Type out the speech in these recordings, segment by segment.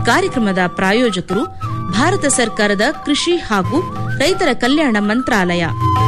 ಕಾರ್ಯಕ್ರಮದ ಪ್ರಾಯೋಜಕರು ಭಾರತ ಸರ್ಕಾರದ ಕೃಷಿ ಹಾಗೂ ರೈತರ ಕಲ್ಯಾಣ ಮಂತ್ರಾಲಯ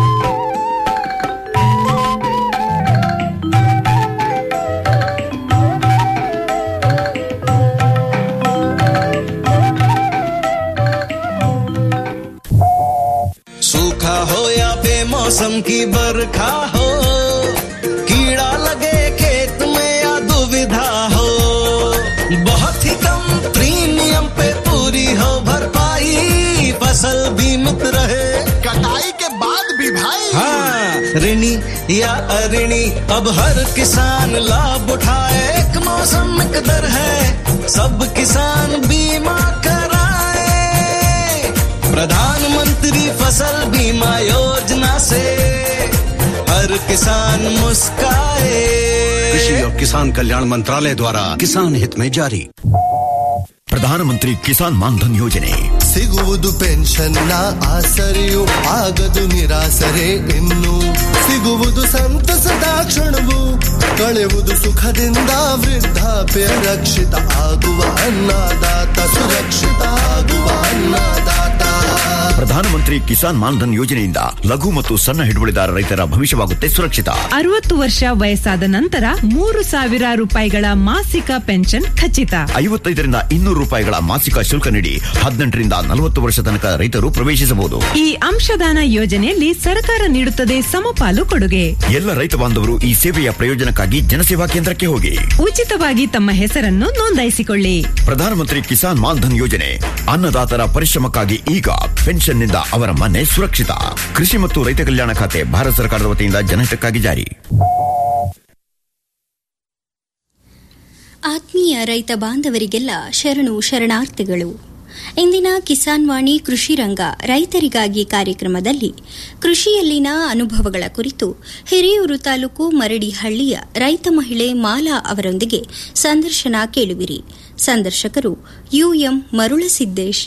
सूखा हो या बेमौसम की बरखा हो कीड़ा लगे खेत में या दुविधा हो बहुत ही कम प्रीमियम पे पूरी हो भरपाई फसल बीमित रहे कटाई के बाद भी भाई हाँ ऋणी या अऋणी अब हर किसान लाभ उठाए एक मौसम एक दर है सब किसान बीमा कराए प्रधानमंत्री फसल बीमा योजना से हर किसान मुस्काए कृषि और किसान कल्याण मंत्रालय द्वारा किसान हित में जारी ಪ್ರಧಾನಮಂತ್ರಿ ಕಿಸಾನ್ ಮಾನ್ಧನ್ ಯೋಜನೆ ಸಿಗುವುದು ಪೆನ್ಷನ್ನ ಆಸರೆಯು ಆಗದು ನಿರಾಸರೆ ಇನ್ನು ಸಿಗುವುದು ಸಂತಸದ ಕ್ಷಣವು ಕಳೆಯುವುದು ಸುಖದಿಂದ ವೃದ್ಧಾಪ್ಯ ರಕ್ಷಿತ ಆಗುವ ಅನ್ನದಾತ ಸುರಕ್ಷಿತ ಆಗುವ ಅನ್ನದಾತ ಪ್ರಧಾನಮಂತ್ರಿ ಕಿಸಾನ್ ಮಾನ್ಧನ್ ಯೋಜನೆಯಿಂದ ಲಘು ಮತ್ತು ಸಣ್ಣ ಹಿಡುವಳಿದಾರ ರೈತರ ಭವಿಷ್ಯವಾಗುತ್ತೆ ಸುರಕ್ಷಿತ ಅರವತ್ತು ವರ್ಷ ವಯಸ್ಸಾದ ನಂತರ ಮೂರು ಸಾವಿರ ರೂಪಾಯಿಗಳ ಮಾಸಿಕ ಪೆನ್ಷನ್ ಖಚಿತ ಐವತ್ತೈದರಿಂದ ಇನ್ನೂರು ರೂಪಾಯಿಗಳ ಮಾಸಿಕ ಶುಲ್ಕ ನೀಡಿ ಹದಿನೆಂಟರಿಂದ ನಲವತ್ತು ವರ್ಷ ತನಕ ರೈತರು ಪ್ರವೇಶಿಸಬಹುದು ಈ ಅಂಶದಾನ ಯೋಜನೆಯಲ್ಲಿ ಸರ್ಕಾರ ನೀಡುತ್ತದೆ ಸಮಪಾಲು ಕೊಡುಗೆ ಎಲ್ಲ ರೈತ ಬಾಂಧವರು ಈ ಸೇವೆಯ ಪ್ರಯೋಜನಕ್ಕಾಗಿ ಜನಸೇವಾ ಕೇಂದ್ರಕ್ಕೆ ಹೋಗಿ ಉಚಿತವಾಗಿ ತಮ್ಮ ಹೆಸರನ್ನು ನೋಂದಾಯಿಸಿಕೊಳ್ಳಿ ಪ್ರಧಾನಮಂತ್ರಿ ಕಿಸಾನ್ ಮಾನ್ಧನ್ ಯೋಜನೆ ಅನ್ನದಾತರ ಪರಿಶ್ರಮಕ್ಕಾಗಿ ಈಗ ಪೆನ್ಷನ್ನಿಂದ ಅವರ ಮನೆ ಸುರಕ್ಷಿತ ಕೃಷಿ ಮತ್ತು ರೈತ ಕಲ್ಯಾಣ ಖಾತೆ ಭಾರತ ಸರ್ಕಾರದ ವತಿಯಿಂದ ಜನಹಿತಕ್ಕಾಗಿ ಜಾರಿ ಆತ್ಮೀಯ ರೈತ ಬಾಂಧವರಿಗೆಲ್ಲ ಶರಣು ಶರಣಾರ್ಥಿಗಳು ಇಂದಿನ ಕಿಸಾನ್ ವಾಣಿ ಕೃಷಿ ರಂಗ ರೈತರಿಗಾಗಿ ಕಾರ್ಯಕ್ರಮದಲ್ಲಿ ಕೃಷಿಯಲ್ಲಿನ ಅನುಭವಗಳ ಕುರಿತು ಹಿರಿಯೂರು ತಾಲೂಕು ಮರಡಿಹಳ್ಳಿಯ ರೈತ ಮಹಿಳೆ ಮಾಲಾ ಅವರೊಂದಿಗೆ ಸಂದರ್ಶನ ಕೇಳುವಿರಿ ಸಂದರ್ಶಕರು ಯುಎಂ ಮರುಳಸಿದ್ದೇಶ್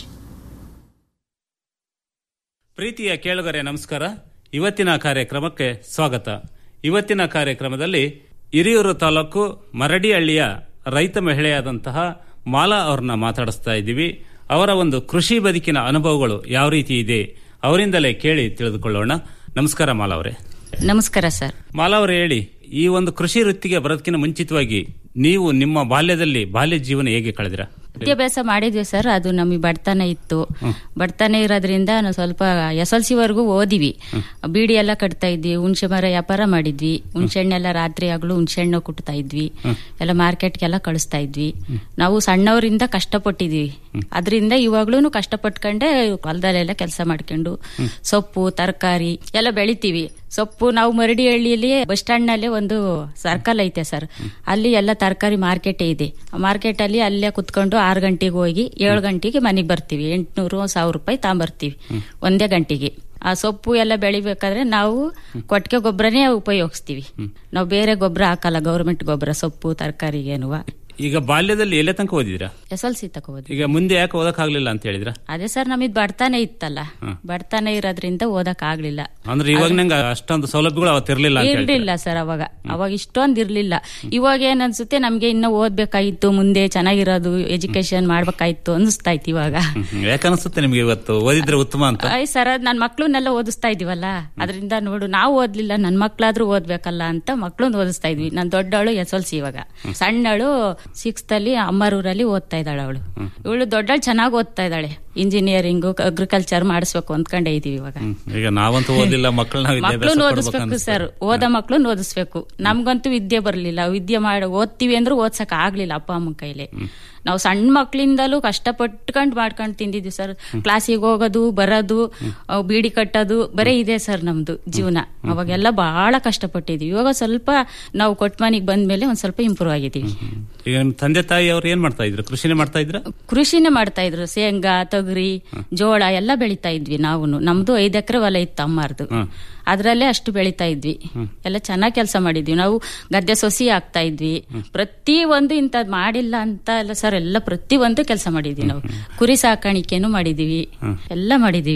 ಪ್ರೀತಿಯ ಕೇಳುಗರೆ ನಮಸ್ಕಾರ ಇವತ್ತಿನ ಕಾರ್ಯಕ್ರಮಕ್ಕೆ ಸ್ವಾಗತ ಇವತ್ತಿನ ಕಾರ್ಯಕ್ರಮದಲ್ಲಿ ಹಿರಿಯೂರು ತಾಲೂಕು ಮರಡಿಹಳ್ಳಿಯ ರೈತ ಮಹಿಳೆಯಾದಂತಹ ಮಾಲಾ ಅವ್ರನ್ನ ಮಾತಾಡಿಸ್ತಾ ಇದ್ದೀವಿ ಅವರ ಒಂದು ಕೃಷಿ ಬದುಕಿನ ಅನುಭವಗಳು ಯಾವ ರೀತಿ ಇದೆ ಅವರಿಂದಲೇ ಕೇಳಿ ತಿಳಿದುಕೊಳ್ಳೋಣ ನಮಸ್ಕಾರ ಮಾಲಾ ಅವರೇ ನಮಸ್ಕಾರ ಸರ್ ಮಾಲಾ ಅವರೇ ಹೇಳಿ ಈ ಒಂದು ಕೃಷಿ ವೃತ್ತಿಗೆ ಬರೋದಕ್ಕಿಂತ ಮುಂಚಿತವಾಗಿ ನೀವು ನಿಮ್ಮ ಬಾಲ್ಯದಲ್ಲಿ ಬಾಲ್ಯ ಜೀವನ ಹೇಗೆ ಕಳೆದಿರಾ ವಿದ್ಯಾಭ್ಯಾಸ ಮಾಡಿದ್ವಿ ಸರ್ ಅದು ನಮಗೆ ಬಡತನ ಇತ್ತು ಬಡತನ ಇರೋದ್ರಿಂದ ನಾವು ಸ್ವಲ್ಪ ಎಸ್ ಎಲ್ ಸಿವರೆಗೂ ಓದಿವಿ ಬೀಡಿ ಎಲ್ಲ ಕಟ್ತಾ ಇದ್ವಿ ಹುಣಸೆ ಮರ ವ್ಯಾಪಾರ ಮಾಡಿದ್ವಿ ಹುಣಸೆ ಹಣ್ಣೆಲ್ಲ ರಾತ್ರಿ ಆಗಲು ಹುಣಸೆ ಹಣ್ಣು ಕುಟ್ತಾ ಇದ್ವಿ ಎಲ್ಲ ಮಾರ್ಕೆಟ್ಗೆಲ್ಲ ಕಳಿಸ್ತಾ ಇದ್ವಿ ನಾವು ಸಣ್ಣವರಿಂದ ಕಷ್ಟಪಟ್ಟಿದ್ವಿ ಅದರಿಂದ ಇವಾಗ್ಲೂ ಕಷ್ಟಪಟ್ಕೊಂಡೆ ಹೊಲದಲ್ಲೆಲ್ಲ ಕೆಲಸ ಮಾಡ್ಕೊಂಡು ಸೊಪ್ಪು ತರಕಾರಿ ಎಲ್ಲ ಬೆಳಿತೀವಿ ಸೊಪ್ಪು ನಾವು ಮರಡಿ ಹಳ್ಳಿಯಲ್ಲಿ ಬಸ್ ಸ್ಟ್ಯಾಂಡ್ ನಲ್ಲಿ ಒಂದು ಸರ್ಕಲ್ ಐತೆ ಸರ್ ಅಲ್ಲಿ ಎಲ್ಲ ತರಕಾರಿ ಮಾರ್ಕೆಟೇ ಇದೆ ಮಾರ್ಕೆಟ್ ಅಲ್ಲಿ ಅಲ್ಲೇ ಕುತ್ಕೊಂಡು ಆರು ಗಂಟೆಗೆ ಹೋಗಿ ಏಳು ಗಂಟೆಗೆ ಮನೆಗೆ ಬರ್ತೀವಿ ಎಂಟ್ನೂರು ಸಾವಿರ ರೂಪಾಯಿ ತಗೊಂಬರ್ತೀವಿ ಒಂದೇ ಗಂಟೆಗೆ ಆ ಸೊಪ್ಪು ಎಲ್ಲ ಬೆಳಿಬೇಕಾದ್ರೆ ನಾವು ಕೊಟ್ಟಿಗೆ ಗೊಬ್ಬರನೇ ಉಪಯೋಗಿಸ್ತೀವಿ ನಾವು ಬೇರೆ ಗೊಬ್ಬರ ಹಾಕಲ್ಲ ಗೌರ್ಮೆಂಟ್ ಗೊಬ್ಬರ ಸೊಪ್ಪು ತರಕಾರಿಗೇನುವ ಈಗ ಬಾಲ್ಯದಲ್ಲಿ ಎಲ್ಲೇ ತನಕ ಓದಿದ್ರಾ ಎಸ್ ಎಲ್ ಸಿ ತಗೋಬೋದು ಈಗ ಮುಂದೆ ಯಾಕೆ ಓದಕ್ಕಾಗ್ಲಿಲ್ಲ ಅಂತ ಹೇಳಿದ್ರ ಅದೇ ಸರ್ ನಮಗೆ ಬಡತನ ಇತ್ತಲ್ಲ ಬಡತನ ಇರೋದ್ರಿಂದ ಓದಕ್ ಆಗ್ಲಿಲ್ಲ ಅಂದ್ರೆ ಇವಾಗ ನಂಗೆ ಅಷ್ಟೊಂದು ಸೌಲಭ್ಯಗಳು ಅವತ್ತಿರ್ಲಿಲ್ಲ ಅಂತ ಹೇಳ್ತೀರಾ? ಇರ್ಲಿಲ್ಲ ಸರ್ ಅವಾಗ ಅವಾಗ ಇಷ್ಟೊಂದು ಇರ್ಲಿಲ್ಲ ಇವಾಗ ಏನ್ ಅನ್ಸುತ್ತೆ ನಮ್ಗೆ ಇನ್ನ ಓದ್ಬೇಕಾಗಿತ್ತು ಮುಂದೆ ಚೆನ್ನಾಗಿರೋದು ಎಜುಕೇಶನ್ ಮಾಡ್ಬೇಕಾಯ್ತು ಅನಿಸ್ತಾ ಇತ್ತು ಇವಾಗ ಹ್ಮ್. ಯಾಕನ್ಸುತ್ತೆ ನಿಮ್ಗೆ ಇವತ್ತು ಓದಿದ್ರೆ ಉತ್ತಮ ಅಂತ ಅಯ್ಯ ಸರ್ ನನ್ ಮಕ್ಳನ್ನೆಲ್ಲ ಓದಿಸ್ತಾ ಇದೀವಲ್ಲ ಅದರಿಂದ ನೋಡು ನಾವು ಓದ್ಲಿಲ್ಲ ನನ್ ಮಕ್ಳಾದ್ರೂ ಓದ್ಬೇಕಲ್ಲ ಅಂತ ಮಕ್ಳನ್ನ ಓದಿಸ್ತಾ ಇದ್ವಿ ನನ್ ದೊಡ್ಡವಳು ಎಸ್ ಎಲ್ ಸಿ ಇವಾಗ ಸಣ್ಣಳು ಸಿಕ್ಸ್ತ್ ಅಲ್ಲಿ ಅಮ್ಮರೂರಲ್ಲಿ ಓದ್ತಾ ಇದ್ದಾಳೆ ಅವಳು ಇವಳು ದೊಡ್ಡಳು ಚೆನ್ನಾಗಿ ಓದ್ತಾ ಇದ್ದಾಳೆ ಇಂಜಿನಿಯರಿಂಗ್ ಅಗ್ರಿಕಲ್ಚರ್ ಮಾಡಿಸ್ಬೇಕು ಅಂದ್ಕೊಂಡೇ ಇದೀವಿ ಇವಾಗ ಈಗ ನಾವಂತೂ ಓದಿಲ್ಲ ಮಕ್ಕಳನ್ನ ಮಕ್ಳನ್ನ ವಿದ್ಯಾಭ್ಯಾಸ ಓದಿಸ್ಬೇಕು ಕೊಡ್ಬೇಕು ಸರ್ ಓದೋ ಮಕ್ಳನ್ನ ಓದಿಸ್ಬೇಕು ನಮ್ಗಂತೂ ವಿದ್ಯೆ ಬರ್ಲಿಲ್ಲ ವಿದ್ಯೆ ಮಾಡಿ ಓದ್ತೀವಿ ಅಂದ್ರೆ ಓದ್ಸಕ್ ಆಗ್ಲಿಲ್ಲ ಅಪ್ಪ ಅಮ್ಮನ ಕೈಲಿ ನಾವು ಸಣ್ಣ ಮಕ್ಳಿಂದಲೂ ಕಷ್ಟಪಟ್ಕೊಂಡ್ ಮಾಡ್ಕೊಂಡ್ ತಿಂದಿದ್ವಿ ಸರ್ ಕ್ಲಾಸಿಗೆ ಹೋಗೋದು ಬರೋದು ಅವ್ ಬೀಡಿ ಕಟ್ಟೋದು ಬರೀ ಇದೆ ಸರ್ ನಮ್ದು ಜೀವನ ಅವಾಗೆಲ್ಲ ಬಹಳ ಕಷ್ಟಪಟ್ಟಿದ್ವಿ ಇವಾಗ ಸ್ವಲ್ಪ ನಾವು ಕೊಟ್ಟ ಮನೆಗೆ ಬಂದ್ಮೇಲೆ ಒಂದ್ ಸ್ವಲ್ಪ ಇಂಪ್ರೂವ್ ಆಗಿದ್ದೀವಿ ಈಗ ನಿಮ್ ತಂದೆ ತಾಯಿ ಅವ್ರು ಏನ್ ಮಾಡ್ತಾ ಇದ್ರು ಕೃಷಿನೇ ಮಾಡ್ತಾ ಇದ್ರ ಕೃಷಿನೇ ಮಾಡ್ತಾ ಇದ್ರು ಶೇಂಗಾ ತೊಗರಿ ಜೋಳ ಎಲ್ಲ ಬೆಳಿತಾ ಇದ್ವಿ ನಾವು ನಮ್ದು ಐದ್ ಎಕರೆ ಹೊಲ ಇತ್ತು ಅಮ್ಮಾರ್ದು ಅದ್ರಲ್ಲೇ ಅಷ್ಟು ಬೆಳಿತಾ ಇದ್ವಿ ಎಲ್ಲ ಚೆನ್ನಾಗಿ ಕೆಲಸ ಮಾಡಿದ್ವಿ ನಾವು ಗದ್ದೆ ಸೊಸಿ ಆಗ್ತಾ ಇದ್ವಿ ಪ್ರತಿ ಒಂದು ಇಂಥದ್ ಮಾಡಿಲ್ಲ ಅಂತ ಎಲ್ಲ ಸರ್ ಎಲ್ಲ ಪ್ರತಿ ಒಂದು ಕೆಲಸ ಮಾಡಿದ್ವಿ ನಾವು ಕುರಿ ಸಾಕಾಣಿಕೆನು ಮಾಡಿದೀವಿ ಎಲ್ಲ ಮಾಡಿದೀವಿ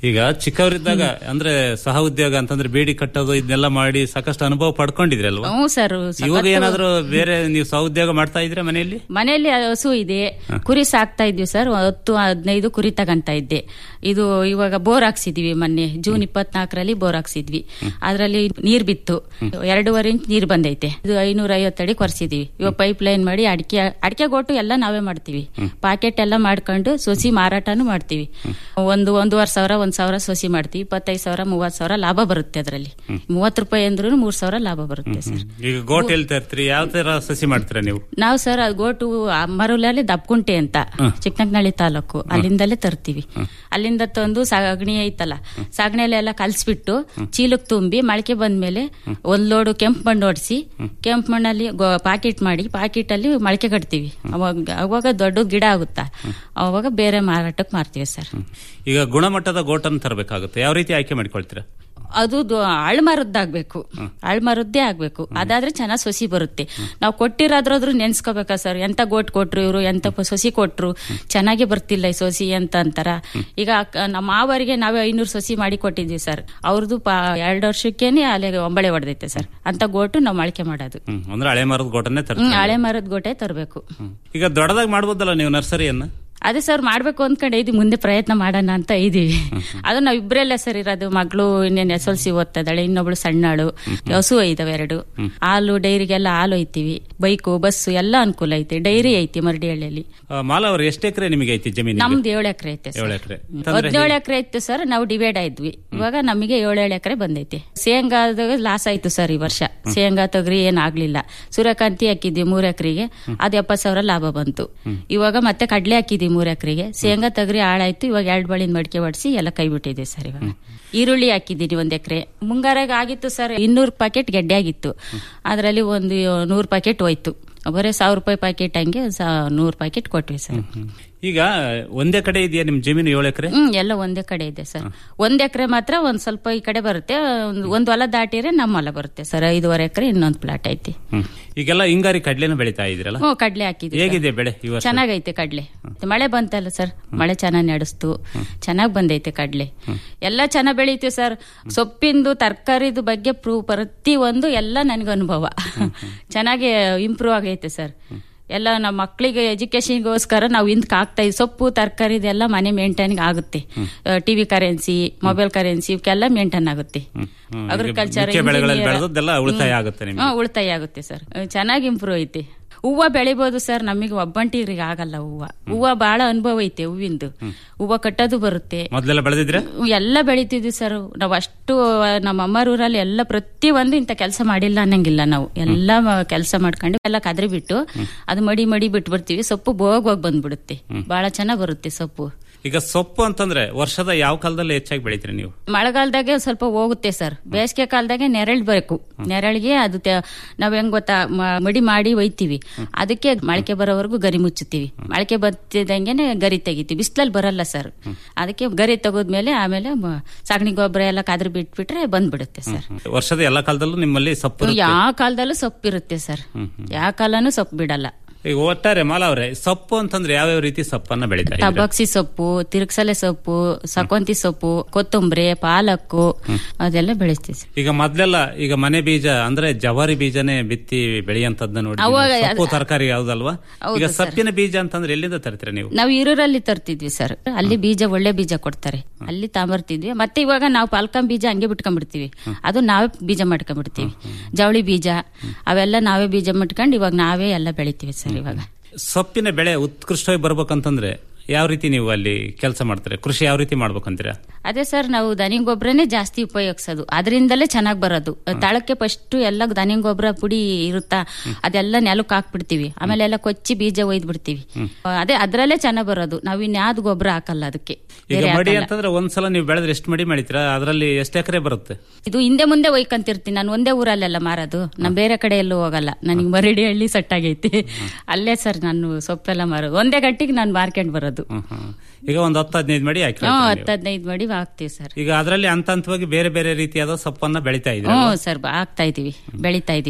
ಈಗ ಚಿಕ್ಕವರಿದ್ದಾಗ ಅಂದ್ರೆ ಸಹ ಉದ್ಯೋಗ ಅಂತಂದ್ರೆ ಬೇಡಿ ಕಟ್ಟೋದು ಇದನ್ನೆಲ್ಲ ಮಾಡಿ ಸಾಕಷ್ಟು ಅನುಭವ ಪಡ್ಕೊಂಡಿದ್ರಿ ಅಲ್ವಾ ಹ್ಞೂ ಸರ್ ಇವಾಗ ಏನಾದ್ರೂ ಬೇರೆ ನೀವು ಸಹ ಉದ್ಯೋಗ ಮಾಡ್ತಾ ಇದ್ರೆ ಮನೆಯಲ್ಲಿ ಮನೆಯಲ್ಲಿ ಹಸು ಇದೆ ಕುರಿ ಸಾಕ್ತಾ ಇದ್ವಿ ಸರ್ ಹತ್ತು ಹದಿನೈದು ಕುರಿ ತಗಂತ ಇದ್ದೆ ಇದು ಇವಾಗ ಬೋರ್ ಹಾಕ್ಸಿದ್ವಿ ಮೊನ್ನೆ ಜೂನ್ ಇಪ್ಪತ್ನಾಲ್ಕರಲ್ಲಿ ಬೋರ್ ಹಾಕ್ಸಿದ್ವಿ ಅದರಲ್ಲಿ ನೀರ್ ಬಿತ್ತು ಎರಡೂವರೆ ಇಂಚ್ ನೀರ್ ಬಂದೈತೆ ಇದು ಐನೂರ ಐವತ್ತಡಿ ಕೊರ್ಸಿದೀವಿ ಇವಾಗ ಪೈಪ್ ಲೈನ್ ಮಾಡಿ ಅಡಿಕೆ ಅಡಿಕೆ ಗೋಟು ಎಲ್ಲ ನಾವೇ ಮಾಡ್ತೀವಿ ಪಾಕೆಟ್ ಎಲ್ಲ ಮಾಡ್ಕೊಂಡು ಸೊಸಿ ಮಾರಾಟನೂ ಮಾಡ್ತೀವಿ ಒಂದು ಒಂದೂವರೆ ಸಾವಿರ ಒಂದ್ ಸಾವಿರ ಸೊಸಿ ಮಾಡ್ತೀವಿ ಇಪ್ಪತ್ತೈದು ಸಾವಿರ ಮೂವತ್ತು ಸಾವಿರ ಲಾಭ ಬರುತ್ತೆ ಅದರಲ್ಲಿ ಮೂವತ್ತು ರೂಪಾಯಿ ಅಂದ್ರೂ ಮೂರ್ ಸಾವಿರ ಲಾಭ ಬರುತ್ತೆ ಸರ್ ಈಗ ಗೋಟ್ ಹೇಳ್ತಾ ಇರ್ತೀರಿ ಯಾವ ತರ ಸಸಿ ಮಾಡ್ತೀರಾ ನೀವು ನಾವು ಸರ್ ಅದು ಗೋಟು ಆ ಮರುಲಲ್ಲಿ ದಬ್ಕುಂಟೆ ಅಂತ ಚಿಕ್ಕನಗ್ನಳ್ಳಿ ತಾಲೂಕು ಅಲ್ಲಿಂದಲೇ ತರ್ತೀವಿ ಅಲ್ಲಿಂದ ತಂದು ಸಗಣಿ ಐತಲ್ಲ ಸಗಣಿಯಲ್ಲಿ ಎಲ್ಲ ಕಲ್ಸ್ಬಿಟ್ಟು ಚೀಲಕ್ಕೆ ತುಂಬಿ ಮೊಳಕೆ ಬಂದ್ಮೇಲೆ ಒಂದ್ ಲೋಡು ಕೆಂಪು ಮಣ್ಣು ಹೊಡ್ಸಿ ಕೆಂಪು ಮಣ್ಣಲ್ಲಿ ಪಾಕೆಟ್ ಮಾಡಿ ಪಾಕೆಟ್ ಅಲ್ಲಿ ಮೊಳಕೆ ಕಟ್ತೀವಿ ಅವಾಗ ಅವಾಗ ದೊಡ್ಡ ಗಿಡ ಆಗುತ್ತಾ ಅವಾಗ ಬೇರೆ ಮಾರಾಟಕ್ಕೆ ಮಾರ್ತೀವಿ ಸರ್ ಈಗ ಗುಣಮಟ್ಟದ ಗೋಟನ್ನು ತರಬೇಕಾಗುತ್ತೆ ಯಾವ ರೀತಿ ಆಯ್ಕೆ ಮಾಡ್ಕೊಳ್ತೀರಾ ಅದು ಅಳ್ಮರದ್ದಾಗ್ಬೇಕು ಅಳ್ಮರದ್ದೇ ಆಗ್ಬೇಕು ಅದಾದ್ರೆ ಚೆನ್ನಾಗ್ ಸೊಸಿ ಬರುತ್ತೆ ನಾವು ಕೊಟ್ಟಿರೋದ್ರಾದ್ರೂ ನೆನ್ಸ್ಕೋಬೇಕಾ ಸರ್ ಎಂತ ಗೋಟ್ ಕೊಟ್ರು ಇವರು ಎಂತ ಪ- ಸೊಸಿ ಕೊಟ್ರು ಚೆನ್ನಾಗಿ ಬರ್ತಿಲ್ಲ ಈ ಸೊಸಿ ಅಂತ ಅಂತಾರ ಈಗ ಅಕ್ಕ- ನಮ್ಮ ಮಾವರಿಗೆ ನಾವೇ ಐನೂರು ಸೊಸಿ ಮಾಡಿ ಕೊಟ್ಟಿದ್ವಿ ಸರ್ ಅವ್ರದ್ದು ಎರಡು ವರ್ಷಕ್ಕೇನೆ ಅಲ್ಲಿ ಒಂಬಳೆ ಹೊಡೆದೈತೆ ಸರ್ ಅಂತ ಗೋಟು ನಾವು ಮೊಳಕೆ ಮಾಡೋದು ಹ್ಮ್ ಅಂದ್ರೆ ಹಳೆ ಮರದ ಗೋಟನ್ನೇ ಹ್ಮ್ ತರ್ತೀರಾ ಹಳೆ ಮರದ ಗೋಟೆ ತರಬೇಕು ಈಗ ದೊಡ್ಡದಾಗಿ ಮಾಡ್ಬೋದಲ್ಲ ನೀವು ನರ್ಸರಿಯನ್ನ ಅದೇ ಸರ್ ಮಾಡ್ಬೇಕು ಅಂದ್ಕೊಂಡು ಇದೀವಿ ಮುಂದೆ ಪ್ರಯತ್ನ ಮಾಡೋಣ ಅಂತ ಇದೀವಿ ಅದು ನಾವ್ ಇಬ್ರಲ್ಲೇ ಸರ್ ಇರೋದು ಮಗಳು ಇನ್ನೇನು ಎಸ್ ಎಲ್ ಸಿ ಓದ್ತಿದ್ದಾಳೆ ಇನ್ನೊಬ್ಳು ಸಣ್ಣಾಳು ಹಸು ಐದವೆ ಎರಡು ಹಾಲು ಡೈರಿಗೆಲ್ಲ ಹಾಲು ಐತಿವಿ ಬೈಕು ಬಸ್ಸು ಎಲ್ಲ ಅನುಕೂಲ ಐತಿ ಡೈರಿ ಐತಿ ಮರಡಿಹಳ್ಳಿಯಲ್ಲಿ ಆ, ಮಾಲಾ ಅವ್ರು ಎಷ್ಟು ಎಕರೆ ನಿಮಗೆ ಐತಿ ಜಮೀನು ನಮ್ದು ಏಳು ಎಕರೆ ಐತೆ ಸರ್ ಏಳು ಎಕರೆ ಹದಿನೇಳು ಎಕರೆ ಇತ್ತು ಸರ್ ನಾವು ಡಿವೈಡ್ ಆಯ್ದ್ವಿ ಇವಾಗ ನಮಗೆ ಏಳೇಳು ಎಕರೆ ಬಂದೈತಿ ಶೇಂಗಾದಾಗ ಲಾಸ್ ಆಯ್ತು ಸರ್ ಈ ವರ್ಷ ಶೇಂಗಾ ತೊಗರಿ ಏನ್ ಆಗ್ಲಿಲ್ಲ ಸೂರ್ಯಕಾಂತಿ ಹಾಕಿದ್ವಿ ಮೂರ್ ಎಕರೆಗೆ ಅದ್ ಎಪ್ಪತ್ ಸಾವಿರ ಲಾಭ ಬಂತು ಇವಾಗ ಮತ್ತೆ ಕಡ್ಲೆ ಹಾಕಿದ್ವಿ ಮೂರ್ ಎಕರೆಗೆ ಶೇಂಗಾ ತೊಗರಿ ಹಾಳಾಯ್ತು ಇವಾಗ ಎರಡ್ ಬಳಿನ ಮಡಿಕೆ ಹೊಡ್ಸಿ ಎಲ್ಲ ಕೈ ಬಿಟ್ಟಿದೆ ಸರ್ ಇವಾಗ ಈರುಳ್ಳಿ ಹಾಕಿದ್ದೀನಿ ಒಂದ್ ಎಕರೆ ಮುಂಗಾರಾಗ ಆಗಿತ್ತು ಸರ್ ಇನ್ನೂರು ಪ್ಯಾಕೆಟ್ ಗೆಡ್ಡೆ ಆಗಿತ್ತು ಅದರಲ್ಲಿ ಒಂದು ನೂರು ಪ್ಯಾಕೆಟ್ ಹೋಯ್ತು ಬರೀ ಸಾವಿರ ರೂಪಾಯಿ ಪ್ಯಾಕೆಟ್ ಹಂಗೆ ನೂರು ಪ್ಯಾಕೆಟ್ ಕೊಟ್ವಿ ಸರ್ ಈಗ ಒಂದೇ ಕಡೆ ಇದೆಯಾ ನಿಮ್ ಜಮೀನು ಏಳು ಎಕರೆ ಹ್ಮ್ ಎಲ್ಲ ಒಂದೇ ಕಡೆ ಇದೆ ಸರ್ ಒಂದ್ ಎಕರೆ ಮಾತ್ರ ಒಂದ್ ಸ್ವಲ್ಪ ಈ ಕಡೆ ಬರುತ್ತೆ ಒಂದ್- ಒಂದ್ ಹೊಲ ದಾಟಿದ್ರೆ ನಮ್ಮ ಹೊಲ ಬರುತ್ತೆ ಸರ್ ಐದೂವರೆ ಎಕರೆ ಇನ್ನೊಂದ್ ಪ್ಲಾಟ್ ಐತಿ ಹ್ಮ್ ಈಗೆಲ್ಲ ಹಿಂಗಾರಿ ಕಡ್ಲೆನ ಬೆಳಿತಾ ಇದ್ರಲ್ಲ ಹ್ಞೂ ಕಡ್ಲೆ ಹಾಕಿದ್ವಿ ಸರ್. ಹೇಗಿದೆ ಬೆಳೆ ಈ ವರ್ಷ ಚೆನ್ನಾಗೈತೆ ಕಡ್ಲೆ ಮಳೆ ಬಂತಲ್ಲ ಸರ್ ಮಳೆ ಚೆನ್ನಾಗಿ ನಡೆಸ್ತು ಚೆನ್ನಾಗ್ ಬಂದೈತೆ ಕಡ್ಲೆ ಎಲ್ಲ ಚೆನ್ನಾಗ್ ಬೆಳೀತೀವಿ ಸರ್ ಸೊಪ್ಪಿಂದು ತರಕಾರಿದು ಬಗ್ಗೆ ಪ್ರೂ ಪ್ರತಿ ಒಂದು ಎಲ್ಲ ನನಗೆ ಅನುಭವ ಚೆನ್ನಾಗಿ ಇಂಪ್ರೂವ್ ಆಗೈತೆ ಸರ್ ಎಲ್ಲ ನಮ್ಮ ಮಕ್ಕಳಿಗೆ ಎಜುಕೇಶನ್ಗೋಸ್ಕರ ನಾವು ಹಿಂದಕ್ಕೆ ಆಗ್ತಾ ಇದ್ವಿ ಸೊಪ್ಪು ತರಕಾರಿ ಇದೆಲ್ಲ ಮನೆ ಮೇಂಟೈನ್ ಆಗುತ್ತೆ ಟಿವಿ ಕರೆನ್ಸಿ ಮೊಬೈಲ್ ಕರೆನ್ಸಿ ಇವಕ್ಕೆಲ್ಲ ಮೇಂಟೈನ್ ಆಗುತ್ತೆ ಹ್ಮ್. ಅಗ್ರಿಕಲ್ಚರ್ ಮುಖ್ಯ ಬೆಳೆಗಳಲ್ಲಿ ಬೆಳೆದದ್ದೆಲ್ಲ ಉಳಿತಾಯ ಆಗುತ್ತೆ ನಿಮ್ಗೆ. ಹಾ ಉಳಿತಾಯ ಆಗುತ್ತೆ ಸರ್ ಚೆನ್ನಾಗಿ ಇಂಪ್ರೂವ್ ಐತಿ ಹೂವ ಬೆಳಿಬೋದು ಸರ್ ನಮಗೆ ಒಬ್ಬಂಟಿರಿಗೆ ಆಗಲ್ಲ ಹೂವ ಹೂವ ಬಹಳ ಅನುಭವ ಐತೆ ಹೂವಿಂದು ಹೂವ ಕಟ್ಟೋದು ಬರುತ್ತೆ ಮೊದ್ಲೆಲ್ಲ ಬೆಳೆದಿದ್ರೆ ಎಲ್ಲ ಬೆಳಿತಿದ್ವಿ ಸರ್ ನಾವು ಅಷ್ಟು ನಮ್ಮ ಅಮ್ಮರೂರಲ್ಲಿ ಎಲ್ಲ ಪ್ರತಿ ಒಂದು ಇಂಥ ಕೆಲಸ ಮಾಡಿಲ್ಲ ಅನ್ನಂಗಿಲ್ಲ ನಾವು ಎಲ್ಲ ಕೆಲಸ ಮಾಡ್ಕೊಂಡು ಎಲ್ಲ ಕದ್ರಿ ಬಿಟ್ಟು ಅದು ಮಡಿ ಮಡಿ ಬಿಟ್ಬಿಡ್ತೀವಿ ಸೊಪ್ಪು ಬೋಗ್ ಹೋಗಿ ಬಂದ್ಬಿಡುತ್ತೆ ಬಹಳ ಚೆನ್ನಾಗ್ ಬರುತ್ತೆ ಸೊಪ್ಪು ಈಗ ಸೊಪ್ಪು ಅಂತಂದ್ರೆ ವರ್ಷದ ಯಾವ ಕಾಲದಲ್ಲಿ ಹೆಚ್ಚಾಗಿ ಬೆಳಿತೀರಿ ನೀವು ಮಳೆಗಾಲದಾಗೆ ಸ್ವಲ್ಪ ಹೋಗುತ್ತೆ ಸರ್ ಬೇಸಿಗೆ ಕಾಲದಾಗೆ ನೆರಳು ಬೇಕು ನೆರಳಿಗೆ ಅದು ತೆ- ನಾವ್ ಹೆಂಗ್ ಗೊತ್ತಾ ಮ- ಮಡಿ ಮಾಡಿ ಒಯ್ತೀವಿ ಅದಕ್ಕೆ ಮೊಳಕೆ ಬರೋವರೆಗೂ ಗರಿ ಮುಚ್ಚುತ್ತೀವಿ ಮೊಳಕೆ ಬತ್ತಿದಂಗೆನೆ ಗರಿ ತೆಗಿತೀವಿ ಬಿಸಿಲಲ್ಲಿ ಬರಲ್ಲ ಸರ್ ಅದಕ್ಕೆ ಗರಿ ತೆಗೆದ್ಮೇಲೆ ಆಮೇಲೆ ಮ- ಸಗಣಿ ಗೊಬ್ಬರ ಎಲ್ಲ ಕದ್ರಿ ಬಿಟ್ಬಿಟ್ರೆ ಬಂದ್ಬಿಡುತ್ತೆ ಸರ್ ವರ್ಷದ ಎಲ್ಲ ಕಾಲದಲ್ಲೂ ನಿಮ್ಮಲ್ಲಿ ಸೊಪ್ಪು ಇರುತ್ತೆ. ಯಾವ ಕಾಲದಲ್ಲೂ ಸೊಪ್ಪಿರುತ್ತೆ ಸರ್ ಯಾವ ಕಾಲನೂ ಸೊಪ್ಪು ಬಿಡಲ್ಲ ಈಗ ಒಟ್ಟಾರೆ ಮಾಲಾ ಅವ್ರೆ ಸೊಪ್ಪು ಅಂತಂದ್ರೆ ಯಾವ್ಯಾವ ರೀತಿ ಸೊಪ್ಪನ್ನ ಬೆಳಿತಾ ಇದ್ದೀರಾ? ತಬಕ್ಸಿ ಸೊಪ್ಪು ತಿರುಗ್ಸಲೆ ಸೊಪ್ಪು ಸಕೊಂತಿ ಸೊಪ್ಪು ಕೊತ್ತಂಬರಿ ಪಾಲಕ್ಕು ಅದೆಲ್ಲ ಬೆಳೆಸ್ತೀವಿ ಸರ್ ಈಗ ಮೊದ್ಲೆಲ್ಲ ಈಗ ಮನೆ ಬೀಜ ಅಂದ್ರೆ ಜವಾರಿ ಬೀಜನೇ ಬಿತ್ತಿ ಬೆಳೆಯಂತದ್ನ ನೋಡಿ ಅವಾಗ ಸೊಪ್ಪು ತರಕಾರಿ ಯಾವ್ದಲ್ವಾ ಹೌದು ಈಗ ಸರ್. ಸೊಪ್ಪಿನ ಬೀಜ ಅಂತಂದ್ರೆ ಎಲ್ಲಿಂದ ತರ್ತೀರಾ ನೀವು ನಾವು ಈರೂರಲ್ಲಿ ತರ್ತಿದ್ವಿ ಸರ್ ಅಲ್ಲಿ ಬೀಜ ಒಳ್ಳೆ ಬೀಜ ಕೊಡ್ತಾರೆ ಅಲ್ಲಿ ತಾಂಬರ್ತಿದ್ವಿ ಮತ್ತೆ ಇವಾಗ ನಾವು ಪಾಲ್ಕಂ ಬೀಜ ಹಂಗೆ ಬಿಟ್ಕೊಂಡ್ಬಿಡ್ತೀವಿ ಅದು ನಾವೇ ಬೀಜ ಮಾಡ್ಕೊಂಡ್ಬಿಡ್ತೀವಿ ಜವಳಿ ಬೀಜ ಅವೆಲ್ಲ ನಾವೇ ಬೀಜ ಮಾಡ್ಕೊಂಡು ಇವಾಗ ನಾವೇ ಎಲ್ಲ ಬೆಳಿತೀವಿ ಸರ್ ಇವಾಗ ಸೊಪ್ಪಿನ ಬೆಳೆ ಉತ್ಕೃಷ್ಟವಾಗಿ ಬರ್ಬೇಕಂತಂದ್ರೆ ಯಾವ ರೀತಿ ನೀವು ಅಲ್ಲಿ ಕೆಲಸ ಮಾಡ್ತಾರೆ ಕೃಷಿ ಯಾವ ರೀತಿ ಮಾಡ್ಬೇಕಂತೀರಾ ಅದೇ ಸರ್ ನಾವು ದನಿ ಗೊಬ್ಬರನೇ ಜಾಸ್ತಿ ಉಪಯೋಗಿಸೋದು ಅದರಿಂದಲೇ ಚೆನ್ನಾಗ್ ಬರೋದು ತಳಕ್ಕೆ ಫಸ್ಟ್ ಎಲ್ಲ ದನಿ ಗೊಬ್ಬರ ಪುಡಿ ಇರುತ್ತಾ ಅದೆಲ್ಲ ನೆಲಕ್ಕೆ ಹಾಕ್ಬಿಡ್ತೀವಿ ಆಮೇಲೆ ಎಲ್ಲ ಕೊಚ್ಚಿ ಬೀಜ ಒಯ್ದು ಬಿಡ್ತೀವಿ ಅದೇ ಅದ್ರಲ್ಲೇ ಚೆನ್ನಾಗ್ ಬರೋದು ನಾವ್ ಇನ್ಯಾವ್ದು ಗೊಬ್ಬರ ಹಾಕಲ್ಲ ಅದಕ್ಕೆ ಈಗ ಬೇರೆ ಮಡಿ ಹಾಕಲ್ಲ. ಅಂತಂದ್ರೆ ಒಂದ್ಸಲ ನೀವು ಬೆಳೆದ್ರೆ ಎಷ್ಟು ಮಡಿ ಮಾಡಿತೀರಾ ಅದರಲ್ಲಿ ಎಷ್ಟು ಎಕರೆ ಬರುತ್ತೆ ಇದು ಹಿಂದೆ ಮುಂದೆ ಒಯ್ಕಂತಿರ್ತೀನಿ ನಾನು ಒಂದೇ ಊರಲ್ಲೆಲ್ಲ ಮಾರೋದು ನಾನು ಬೇರೆ ಕಡೆ ಎಲ್ಲೂ ಹೋಗಲ್ಲ ನನಗೆ ಮರಡಿ ಹಳ್ಳಿ ಸೆಟ್ ಆಗೈತಿ ಅಲ್ಲೇ ಸರ್ ನಾನು ಸೊಪ್ಪೆಲ್ಲ ಮಾರೋದು ಒಂದೇ ಗಂಟೆಗೆ ನಾನು ಮಾರ್ಕೆಂಡ್ ಬರೋದು ಹ್ಮ್, ಹ್ಮ್. ಈಗ ಒಂದ್ ಹತ್ತು ಹದಿನೈದು ಮಡಿ ಹಾಕಿ ಹ್ಮ್ ಹತ್ತು ಹದಿನೈದು ಮಾಡಿ ಹಾಕ್ತೀವಿ ಸರ್ ಈಗ ಅದರಲ್ಲಿ ಹಂತ ಹಂತವಾಗಿ ಬೇರೆ ಬೇರೆ ರೀತಿಯಾದ ಸೊಪ್ಪನ್ನ ಬೆಳಿತಾ ಇದ್ರೆ ಹ್ಞೂ ಸರ್ ಆಗ್ತಾ ಇದೀವಿ ಬೆಳಿತಾ ಇದೀವಿ